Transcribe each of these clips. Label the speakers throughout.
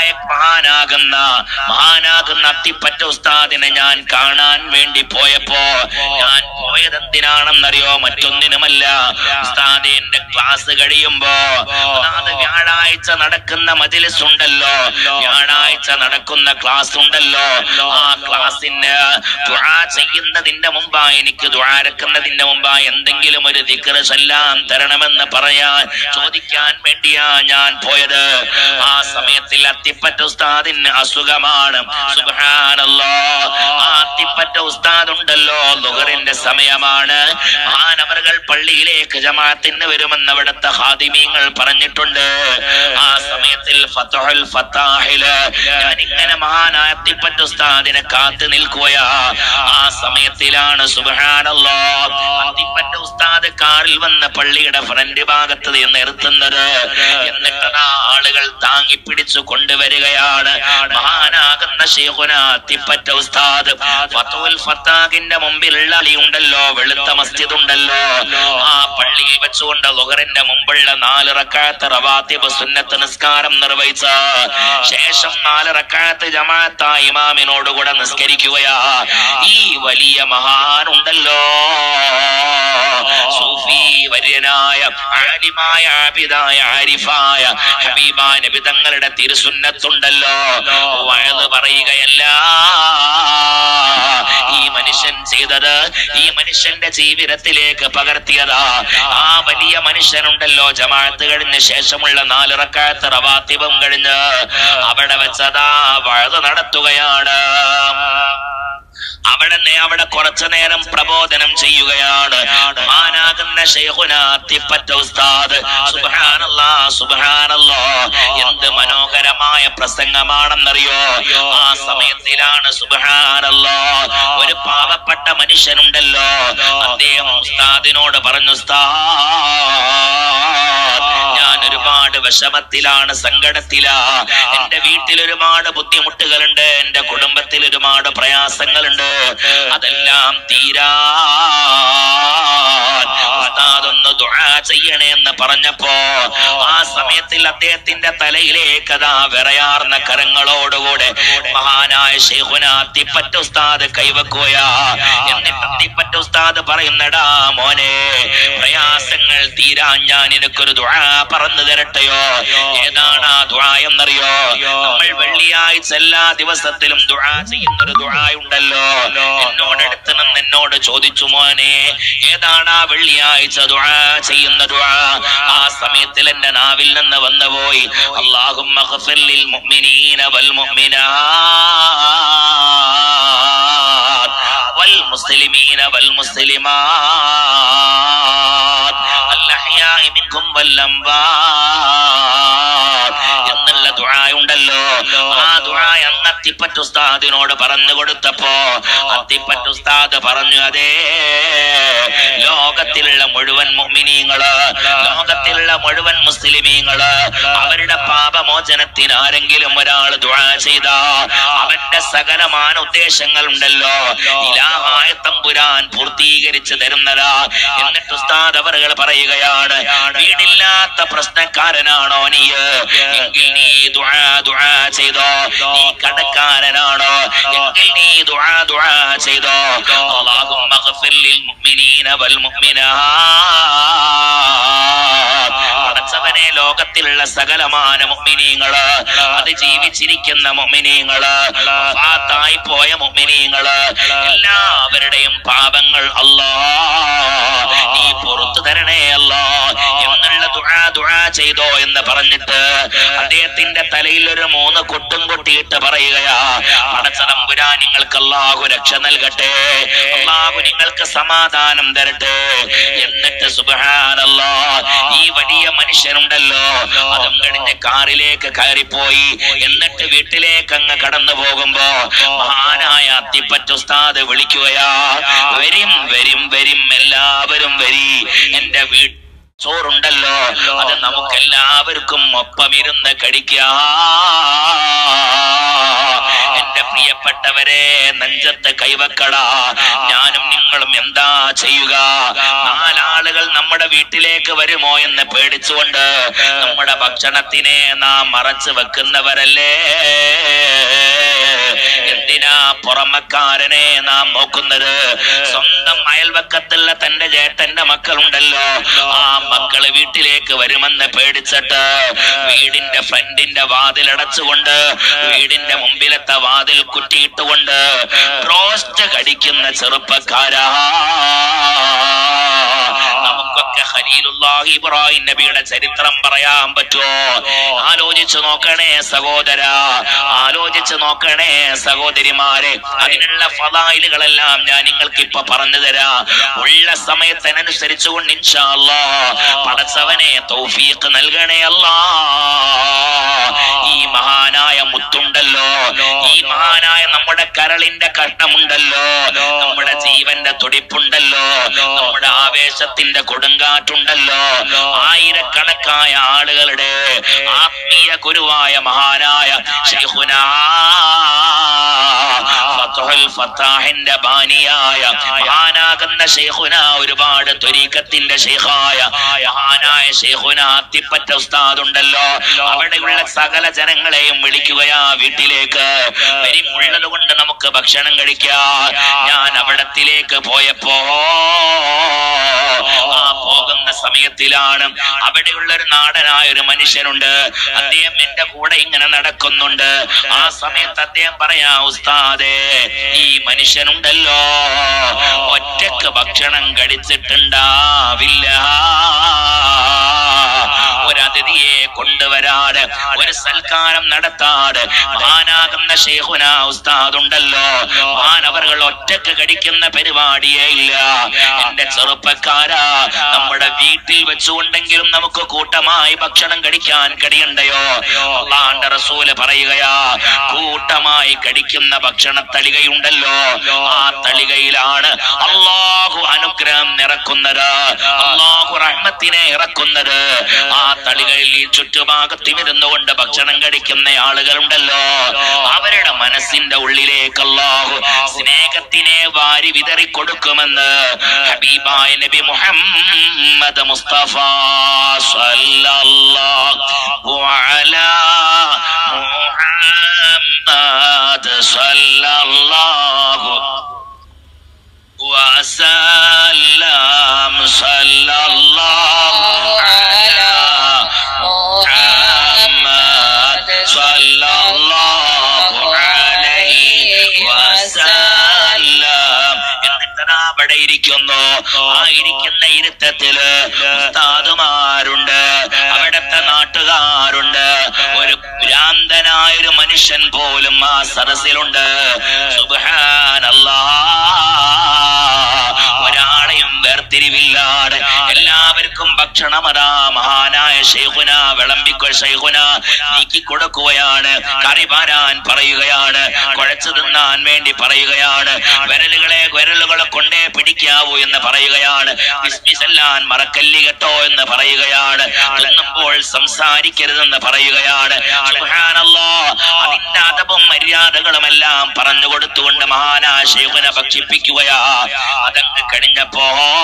Speaker 1: മഹാനാകുന്ന മഹാനാകുന്ന അത്തിപ്പറ്റ ഉസ്താദിനെ ഞാൻ കാണാൻ വേണ്ടി പോയപ്പോ ഞാൻ പോയത് എന്തിനാണെന്നറിയോ മറ്റൊന്നിനുമല്ല ഉസ്താദ് എന്റെ ക്ലാസ് കഴിയുമ്പോ ഉസ്താദ് വ്യാഴാഴ്ച നടക്കുന്ന മജിലിസ് ഉണ്ടല്ലോ വ്യാഴാഴ്ച നടക്കുന്ന ക്ലാസ് ഉണ്ടല്ലോ ആ ക്ലാസ്സിന് ദുആ ചെയ്യുന്നതിന്റെ മുമ്പായി എനിക്ക് ദ്വാരക്കുന്നതിന്റെ മുമ്പായി എന്തെങ്കിലും ഒരു ദിക്റ് ചൊല്ലാൻ തരണമെന്ന് പറയാൻ ചോദിക്കാൻ വേണ്ടിയാ ഞാൻ പോയത് ആ സമയത്തിൽ അത്തിപ്പറ്റ ഉസ്താദിന് അസുഖമാണ് സുബ്ഹാനല്ലാ ആ അത്തിപ്പറ്റ ഉസ്താദ് ഉണ്ടല്ലോ ലുഹറിന്റെ സമയമാണ് മഹാനവറുകൾ പള്ളിയിലേക്ക് ജമാഅത്തിന് വരുമെന്ന് അവിടുത്തെ ഹാദിമീങ്ങൾ പറഞ്ഞിട്ടുണ്ട് ആ സമയത്തിൽ ഫതഹുൽ ഫത്താഹില് ഞാൻ ഇങ്ങനെ മഹാനായ അത്തിപ്പറ്റ ഉസ്താദിനെ കാത്തു നിൽക്കുകയാ ആ സമയത്തിലാണ് സുബ്ഹാനല്ലാ അത്തിപ്പറ്റ ഉസ്താദ് കാറിൽ വന്ന പള്ളിയുടെ ഫ്രണ്ട് ഭാഗത്ത് നിന്ന് നിർത്തുന്നത് എന്നിട്ട് ആ ആളുകൾ താങ്ങി പിടിച്ചു കൊണ്ടുവരികയാണ് മഹാനാകുന്ന ഷെയ്ഖുന അത്തിപ്പറ്റ ഉസ്താദ് ഫത്തുൽ ഫത്താഖിന്റെ മുമ്പിലുള്ള അലി ഉണ്ടല്ലോ വെളുത്ത മസ്ജിദ് ഉണ്ടല്ലോ ആ പള്ളിയിൽ വെച്ചുകൊണ്ട് ലുഹറിന്റെ മുമ്പുള്ള നാല് റക്കാത്ത് റവാത്തിബ് സുന്നത്ത് നിസ്കാരം നിർവഹിച്ച ശേഷം നാല് റക്കാത്ത് ജമാഅത്ത ഇമാമിനോടുകൂടെ നിസ്കരിക്കുകയാ ഈ വലിയ മഹാനുണ്ടല്ലോ സൂഫി വര്യനായ ആലിമായ ആബിദായ ആരിഫായ ഹബീബായ നബി തങ്ങളുടെ തിരുസുന്നത്തുണ്ടല്ലോ വയത് പറയുകയല്ല ഈ മനുഷ്യൻ ചെയ്തത് ഈ മനുഷ്യന്റെ ജീവിതത്തിലേക്ക് പകർത്തിയതാ ആ വലിയ മനുഷ്യനുണ്ടല്ലോ ജമാഅത്ത് കഴിഞ്ഞ ശേഷമുള്ള നാലിറക്കാത്ത റവാത്തിബം കഴിഞ്ഞ് അവിടെ വെച്ചതാ വഴുത് നടത്തുകയാണ് അവിടെ നെ- അവിടെ കുറച്ചു നേരം പ്രബോധനം ചെയ്യുകയാണ് മഹാനാകുന്ന ശൈഖുന അത്തിപ്പറ്റ ഉസ്താദ് സുബ്ഹാനല്ലാ സുബ്ഹാനല്ലാ എന്ത് മനോഹരമായ പ്രസംഗമാണെന്നറിയോ ആ സമയത്തിലാണ് സുബ്ഹാനല്ലാ ഒരു പാവപ്പെട്ട മനുഷ്യനുണ്ടല്ലോ അദ്ദേഹം ഉസ്താദിനോട് പറഞ്ഞു ഉസ്താദ് ഞാൻ ഒരുപാട് വിഷമത്തിലാണ് സങ്കടത്തിലാ എന്റെ വീട്ടിൽ ഒരുപാട് ബുദ്ധിമുട്ടുകളുണ്ട് എന്റെ കുടുംബത്തിൽ ഒരുപാട് പ്രയാസങ്ങളുണ്ട് അതെല്ലാം തീരാ ഉസ്താദൊന്ന് ദുആ ചെയ്യണേ എന്ന് പറഞ്ഞപ്പോ ആ സമയത്തിൽ അദ്ദേഹത്തിന്റെ തലയിലേക്ക് അതാ വിറയാർന്ന കരങ്ങളോടുകൂടെ മഹാനായ ഷെയ്ഖുന അത്തിപ്പറ്റ ഉസ്താദ് കൈവക്കുകയാ എന്നിട്ട് അത്തിപ്പറ്റ ഉസ്താദ് പറയുന്നടാ മോനെ പ്രയാസങ്ങൾ തീരാൻ ഞാൻ നിനക്കൊരു ദുആ പറഞ്ഞു തരട്ടെയോ ഏതാണ് ആ ദുആ എന്നറിയോ നമ്മൾ വെള്ളിയാഴ്ച എല്ലാ ദിവസത്തിലും ദുആ ചെയ്യുന്ന ഒരു ദുആ ഉണ്ടല്ലോ എന്നോട് അടുത്ത് നിന്ന് എന്നോട് ചോദിച്ചു മോനെ ഏതാണ് ആ വെള്ളിയാഴ്ച ദുആ ചെയ്യുന്ന ദുആ ആ സമയത്തിൽ എന്റെ നാവിൽ നിന്ന് വന്നുപോയി അല്ലാഹുമ്മ ഗ്ഫിർ ലിൽ മുഅ്മിനീന വൽ മുഅ്മിനാത്ത് والمسلمين والمسلمات الأحياء منكم والأموات എന്നുള്ള ദുആയുണ്ടല്ലോ ആ ദുആ അന്ന് അത്തിപ്പറ്റ ഉസ്താദിനോട് പറഞ്ഞു കൊടുത്തപ്പോ അത്തിപ്പറ്റ ഉസ്താദ് പറഞ്ഞു അതേ ലോകത്തിലുള്ള മുഴുവൻ മുഅ്മിനീങ്ങള് ലോകത്തിലുള്ള മുഴുവൻ മുസ്ലിമീങ്ങള് അവരുടെ പാപമോചനത്തിന് ആരെങ്കിലും ഒരാൾ ദുആ ചെയ്ത അവന്റെ സകലമാന ഉദ്ദേശങ്ങൾ ഉണ്ടല്ലോ ഇലാഹായ തമ്പുരാൻ പൂർത്തീകരിച്ചു തരുന്നതാ എന്നിട്ട് ഉസ്താദ് അവറുകൾ പറയുകയാണ് വീടില്ലാത്ത പ്രശ്നക്കാരനാണോ നീ എങ്കിൽ നീ ദുആ ദുആ ചെയ്തോ നീ കടക്കാരനാണോ എങ്കിൽ നീ ദുആ ദുആ ചെയ്തോ അല്ലാഹുമ്മ ഗ്ഫിർ ലിൽ മുഅ്മിനീന വൽ മുഅ്മിനാത്ത് പടച്ചവനെ ലോകത്തിലുള്ള സകലമാന മുഅ്മിനീങ്ങള് അത് ജീവിച്ചിരിക്കുന്ന മുഅ്മിനീങ്ങള് വഫാത്തായി പോയ മുഅ്മിനീങ്ങള് എല്ലാവരുടെയും പാപങ്ങൾ അല്ലാ നീ പുറത്തു തരണേ അല്ലാ എന്നുള്ള ദുആ ദുആ ചെയ്തോ എന്ന് പറഞ്ഞിട്ട് അദ്ദേഹത്തിന്റെ തലയിൽ ഒരു മൂന്ന് കൊട്ടും കൊട്ടിയിട്ട് പറയുകയാ പടച്ചതമ്പുരാ നിങ്ങൾക്ക് അല്ലാഹു രക്ഷ നൽകട്ടെ അല്ലാഹു നിങ്ങൾക്ക് സമാധാനം തരട്ടെ എന്നിട്ട് സുബ്ഹാനല്ലാ ഈ വലിയ മനുഷ്യനുണ്ടല്ലോ അതും കഴിഞ്ഞ് കാറിലേക്ക് കയറിപ്പോയി എന്നിട്ട് വീട്ടിലേക്ക് അങ്ങ് കടന്നു പോകുമ്പോ മഹാനായ അത്തിപ്പറ്റ ഉസ്താദ് വിളിക്കുകയാ വരും വരും വരും എല്ലാവരും വരി എന്റെ വീട്ടിൽ ചോറുണ്ടല്ലോ അത് നമുക്ക് എല്ലാവർക്കും ഒപ്പം ഇരുന്ന് കടിക്കാം എന്റെ പ്രിയപ്പെട്ടവരെ നെഞ്ചത്ത് കൈവക്കട ഞാനും നിങ്ങളും എന്താ ചെയ്യുക നാലാളുകൾ നമ്മുടെ വീട്ടിലേക്ക് വരുമോ എന്ന് പേടിച്ചുകൊണ്ട് നമ്മുടെ ഭക്ഷണത്തിനെ നാം മറച്ചു വെക്കുന്നവരല്ലേ എന്തിനാ പുറമക്കാരനെ നാം നോക്കുന്നത് സ്വന്തം അയൽവക്കത്തുള്ള തന്റെ ചേട്ടന്റെ മക്കളുണ്ടല്ലോ ആ മക്കള് വീട്ടിലേക്ക് വരുമെന്ന് പേടിച്ചിട്ട് വീടിന്റെ ഫ്രണ്ടിന്റെ വാതിലടച്ചുകൊണ്ട് വീടിന്റെ മുമ്പിലത്തെ വാതിൽ കുറ്റിയിട്ടുകൊണ്ട് റോസ്റ്റ് കടിക്കുന്ന ചെറുപ്പക്കാരാ നമുക്കൊക്കെ ഖലീലുല്ലാഹി ഇബ്രാഹിം നബിയുടെ ചരിത്രം പറയാൻ പറ്റുമോ ആലോചിച്ചു നോക്കണേ സഹോദര ആലോചിച്ചു നോക്കണേ സഹോദരിമാരെ അതിനുള്ള ഫലായിലുകളെല്ലാം ഞാൻ നിങ്ങൾക്ക് ഇപ്പൊ പറഞ്ഞു തരാം ഉള്ള സമയത്തിനനുസരിച്ചുകൊണ്ട് ഇൻഷാല്ലാ പടച്ചവനെ തൗഫീഖ് നൽകണേ അല്ലാ ഈ മഹാനായ മുത്തുണ്ടല്ലോ ഈ മഹാനായ നമ്മുടെ കരളിന്റെ കഷ്ണമുണ്ടല്ലോ നമ്മുടെ ജീവന്റെ തുടിപ്പുണ്ടല്ലോ നമ്മുടെ ആവേശത്തിന്റെ കൊടുങ്കാറ്റുണ്ടല്ലോ ആയിരക്കണക്കായ ആളുകളുടെ ആത്മീയ ഗുരുവായ മഹാനായ ശൈഖുനാ ഫത്ഹുൽ ഫത്താഹിന്റെ ബാനിയായ മഹാനാകുന്ന ശൈഖുന ഒരുപാട് ത്വരീക്കത്തിന്റെ ശൈഖായ മഹാനായ ശൈഖുന അത്തിപ്പറ്റ ഉസ്താദ് ഉണ്ടല്ലോ അവിടെയുള്ള സകല ജനങ്ങളെയും വിളിക്കുകയാ വീട്ടിലേക്ക് വരിമുള്ളത് കൊണ്ട് നമുക്ക് ഭക്ഷണം കഴിക്കാം ഞാൻ അവിടത്തിലേക്ക് പോയപ്പോ ആ പോകുന്ന സമയത്തിലാണ് അവിടെയുള്ള ഒരു നാടനായ ഒരു മനുഷ്യനുണ്ട് അദ്ദേഹം എന്റെ കൂടെ ഇങ്ങനെ നടക്കുന്നുണ്ട് ആ സമയത്ത് അദ്ദേഹം പറയാ ഉസ്താദേ ഈ മനുഷ്യനുണ്ടല്ലോ ഒറ്റക്ക് ഭക്ഷണം കഴിച്ചിട്ടുണ്ടാവില്ല ഒരു അതിഥിയെ കൊണ്ടുവരാട് ഒരു സൽക്കാരം നടത്താട് മഹാനാകുന്ന ഷേഖുന ഉസ്താദ് ഉണ്ടല്ലോ മാനവറുകൾ ഒറ്റക്ക് കടിക്കുന്ന പരിപാടിയേ ഇല്ല എന്റെ ചെറുപ്പക്കാരാ നമ്മുടെ വീട്ടിൽ വെച്ചുകൊണ്ടെങ്കിലും നമുക്ക് കൂട്ടമായി ഭക്ഷണം കഴിക്കാൻ കഴിയണ്ടയോ അള്ളാന്റെ റസൂല് പറയുകയാ കൂട്ടമായി കടിക്കുന്ന ഭക്ഷണ തളികയുണ്ടല്ലോ ആ തളികയിലാണ് അള്ളാഹു അനുഗ്രഹം നിറക്കുന്നത് അള്ളാഹു റഹ്മത്തിനെ ഇറക്കുന്നത് ആ തളികയിൽ ഈ ചുറ്റുഭാഗത്തും ഇരുന്നുകൊണ്ട് ഭക്ഷണം കഴിക്കുന്ന ആളുകളുണ്ടല്ലോ അവരുടെ മനസ്സിന്റെ ഉള്ളിലേക്ക് അള്ളാഹു സ്നേഹത്തിനെ വാരി വിതറി കൊടുക്കുമെന്ന് ഹബീബായ നബി മുഹമ്മദ് മുസ്തഫ സല്ലല്ലാഹു അലാ മുഹമ്മദ് സല്ലല്ലാഹു وسلم صلى الله على محمد صلى الله عليه وسلم എന്നിട്ട് അവിടെ ഇരിക്കുന്നു ആ ഇരിക്കുന്ന ഇരുത്തത്തില് ഉസ്താദുമാരുണ്ട് അവിടുത്തെ നാട്ടുകാരുണ്ട് ഒരു ഭ്രാന്തനായ ഒരു മനുഷ്യൻ പോലും ആ സദസ്സിലുണ്ട് സുബ്ഹാനല്ലാ ഒരാളെയും വേർതിരിവില്ലാതെ എല്ലാവർക്കും ഭക്ഷണം അതാ മഹാനായ ഷെയ്ഖുന വിളമ്പിക്കൊ ഷെയ്ഖുന നീക്കി കൊടുക്കുകയാണ് കറി പാരാൻ പറയുകയാണ് കുഴച്ചു തിന്നാൻ വേണ്ടി പറയുകയാണ് വിരലുകളെ വിരലുകളെ കൊണ്ടേ പിടിക്കാവൂ എന്ന് പറയുകയാണ് വിസ്മിസെല്ലാൻ മറക്കല്ലി കേട്ടോ എന്ന് പറയുകയാണ് തിന്നുമ്പോൾ സംസാരിക്കരുതെന്ന് പറയുകയാണ് സുബ്ഹാനല്ലാ അതിന്റെ അതവും മര്യാദകളും എല്ലാം പറഞ്ഞു കൊടുത്തുകൊണ്ട് മഹാനായ ഷെയ്ഖുനെ ഭക്ഷിപ്പിക്കുകയാ അതങ്ങ് കഴിഞ്ഞപ്പോ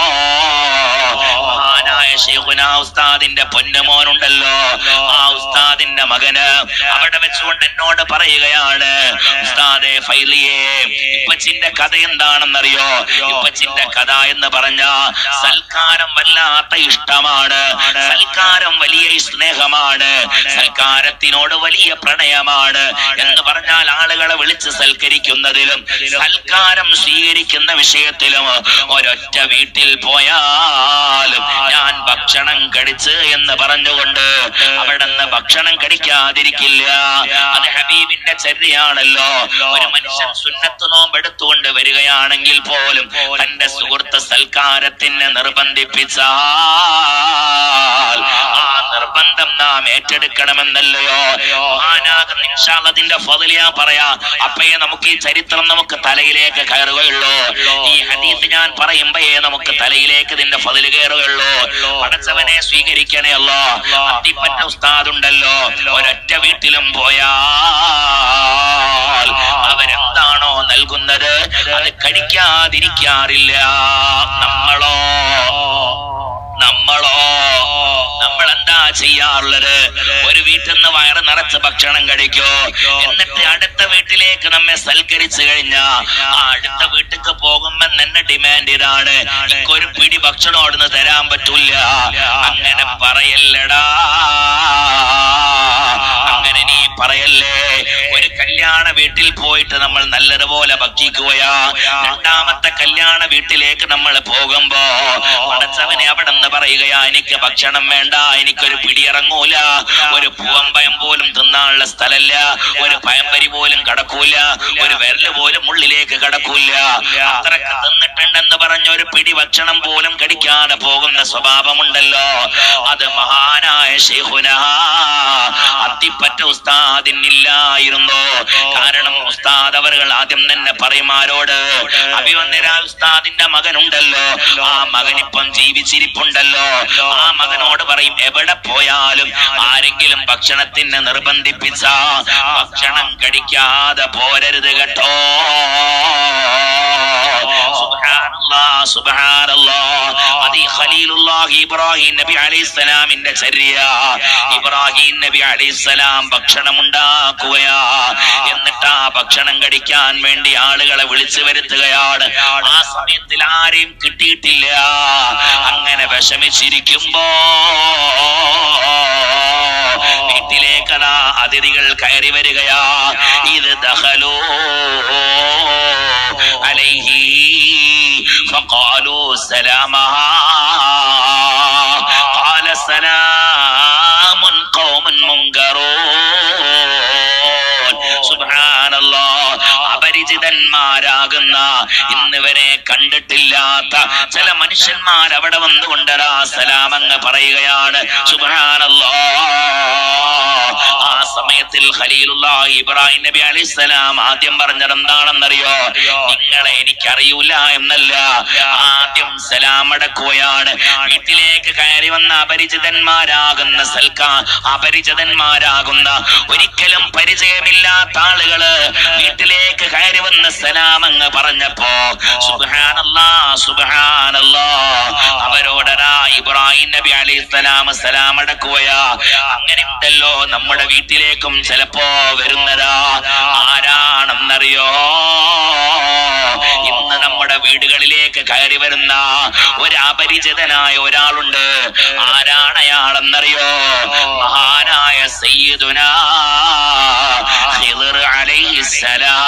Speaker 1: മഹാനായ ഷെയ്ഖുന ഉസ്താദിന്റെ പൊന്നുമോനുണ്ടല്ലോ ആ ഉസ്താദിന്റെ മകന് അവിടെ വെച്ചുകൊണ്ട് എന്നോട് പറയുകയാണ് ഉസ്താദെ ഫൈലിയെ ഇപ്പച്ചിന്റെ കഥ എന്താണെന്നറിയോ ഇപ്പച്ചിന്റെ കഥ എന്ന് പറഞ്ഞ സൽക്കാരം വല്ലാത്ത ഇഷ്ടമാണ് സൽക്കാരം വലിയ സ്നേഹമാണ് സൽക്കാരത്തിനോട് വലിയ പ്രണയമാണ് എന്ന് പറഞ്ഞാൽ ആളുകളെ വിളിച്ച് സൽക്കരിക്കുന്നതിലും സൽക്കാരം സ്വീകരിക്കുന്ന വിഷയത്തിലും ഒരൊറ്റ വീട്ടിൽ പോയാലും ഞാൻ ഭക്ഷണം കഴിച്ച് എന്ന് പറഞ്ഞുകൊണ്ട് അവിടെ നിന്ന് ഭക്ഷണം കഴിക്കാതിരിക്കില്ല അത് ഹബീബിന്റെ ചര്യയാണല്ലോ ഒരു മനുഷ്യൻ സുന്നത്ത് നോമ്പെടുത്തുകൊണ്ട് വരികയാണെങ്കിൽ പോലും തന്റെ സുഹൃത്ത് സൽക്കാരത്തിന് നിർബന്ധിപ്പിച്ചാൽ ആ നിർബന്ധം നാം ഏറ്റെടുക്കണമെന്നല്ലയോ മഹാനാകുന്ന ഇൻഷാല്ലതിന്റെ ഫതിലിയാ പറയാ അപ്പയെ നമുക്ക് ഈ ചരിത്രം നമുക്ക് തലയിലേക്ക് കയറുകയുള്ളൂ ഈ ഹദീസ് ഞാൻ പറയുമ്പോഴേ നമുക്ക് തലയിലേക്ക് ഇതിന്റെ ഫതില് കയറുകയുള്ളൂ പടച്ചവനെ സ്വീകരിക്കണേ അല്ലോ അത്തിപ്പറ്റ ഉസ്താദുണ്ടല്ലോ ഒരൊറ്റ വീട്ടിലും പോയാൽ അവരെ പോകുന്നത് അത് കഴിക്കാതിരിക്കാറില്ല നമ്മളോ നമ്മളോ നമ്മൾ എന്താ ചെയ്യാറുള്ളത് ഒരു വീട്ടിൽ നിന്ന് വയറ് നിറച്ച് ഭക്ഷണം കഴിക്കോ എന്നിട്ട് അടുത്ത വീട്ടിലേക്ക് നമ്മെ സൽക്കരിച്ചു കഴിഞ്ഞാ ആ അടുത്ത വീട്ടിലേക്ക് പോകുമ്പോ തന്നെ ഡിമാൻഡ് ഇതാണ് ഒരു പിടി ഭക്ഷണം അവിടുന്ന് തരാൻ പറ്റൂല അങ്ങനെ പറയല്ലടാ അങ്ങനെ നീ പറയല്ലേ ഒരു കല്യാണ വീട്ടിൽ പോയിട്ട് നമ്മൾ നല്ലതുപോലെ ഭക്ഷിക്കുകയാ രണ്ടാമത്തെ കല്യാണ വീട്ടിലേക്ക് നമ്മൾ പോകുമ്പോ പടച്ചവനെ അവിടെ നിന്ന് പറയുകയാ എനിക്ക് ഭക്ഷണം വേണ്ട എനിക്കൊരു പിടിയിറങ്ങൂല ഒരു പൂവമ്പയം പോലും തിന്നാനുള്ള സ്ഥലല്ല ഒരു പയമ്പരി പോലും കടക്കൂല ഒരു വിരല് പോലും ഉള്ളിലേക്ക് കടക്കൂല അത്രക്ക് തിന്നിട്ടുണ്ടെന്ന് പറഞ്ഞ ഒരു പിടി ഭക്ഷണം പോലും കടിക്കാതെ പോകുന്ന സ്വഭാവമുണ്ടല്ലോ അത് മഹാനായ ഷെയ്ഖുന അത്തിപ്പറ്റ ഉസ്താദിനില്ലായിരുന്നു കാരണം ഉസ്താദ് അവറുകൾ ആദ്യം തന്നെ പറയുമാരോട് അഭിവന്ദരാ ഉസ്താദിന്റെ മകനുണ്ടല്ലോ ആ മകൻ ഇപ്പം ജീവിച്ചിരിപ്പുണ്ടല്ലോ ആ മകനോട് പറയും എവിടെ പോയാലും ആരെങ്കിലും ഭക്ഷണത്തിന് നിർബന്ധിപ്പിച്ച ഭക്ഷണം കഴിക്കാതെ പോരരുത് കേട്ടോ സുബ്ഹാനല്ലാ, സുബ്ഹാനല്ലാ. അത് ഈ ഖലീലുല്ലാഹി ഇബ്രാഹിം നബി അലൈഹിസ്സലാമിന്റെ ചര്യ ഇബ്രാഹിം നബി അലൈഹിസ്സലാം ഭക്ഷണം ഉണ്ടാക്കുകയാ എന്നിട്ട് ആ ഭക്ഷണം കഴിക്കാൻ വേണ്ടി ആളുകളെ വിളിച്ചു വരുത്തുകയാണ് ആ സമയത്തിൽ ആരെയും കിട്ടിയിട്ടില്ല അങ്ങനെ വിഷമിച്ചിരിക്കുമ്പോ വീട്ടിലേക്ക് അതാ അതിഥികൾ കയറി വരികയാ ഇത് ദഹലോ അലൈഹി فقالوا سلاما قال سلام قوم منكرون സുബ്ഹാനല്ലാഹ് അപരിചിതന്മാരാകുന്ന ഇന്ന് വരെ കണ്ടിട്ടില്ലാത്ത ചില മനുഷ്യന്മാർ അവിടെ വന്നുകൊണ്ടരാ സലാമങ്ങ് പറയുകയാണ് സുബ്ഹാനല്ലാഹ് ആ സമയത്തിൽ ഖലീലുല്ലാഹി ഇബ്രാഹിം നബി അലൈഹിസ്സലാം ആദ്യം പറഞ്ഞത് എന്താണെന്നറിയോ നിങ്ങളെ എനിക്കറിയൂല എന്നല്ല ആദ്യം സലാം അടക്കുകയാണ് വീട്ടിലേക്ക് കയറി വന്ന അപരിചിതന്മാരാകുന്ന സൽക്കാ അപരിചിതന്മാരാകുന്ന ഒരിക്കലും പരിചയമില്ലാത്ത ആളുകള് വീട്ടിലേക്ക് കയറി വന്ന സലാം അങ്ങ് പറഞ്ഞപ്പോ സുബ്ഹാനല്ലാ സുബ്ഹാനല്ലാ അവരോടരാ ഇബ്രാഹിം നബി അലൈഹി സ്വലാം സലാം അടക്കുകയാ അങ്ങനെ ഉണ്ടല്ലോ നമ്മുടെ വീട്ടിലേക്കും ചിലപ്പോ വരുന്നതാ ആരാണെന്നറിയോ ഇന്ന് നമ്മുടെ വീടുകളിലേക്ക് കയറി വരുന്ന ഒരു അപരിചിതനായ ഒരാളുണ്ട് ആരാണ് അയാളെന്നറിയോ മഹാനായ സയ്യിദുന ഖിദ്ർ അലൈഹിസ്സലാം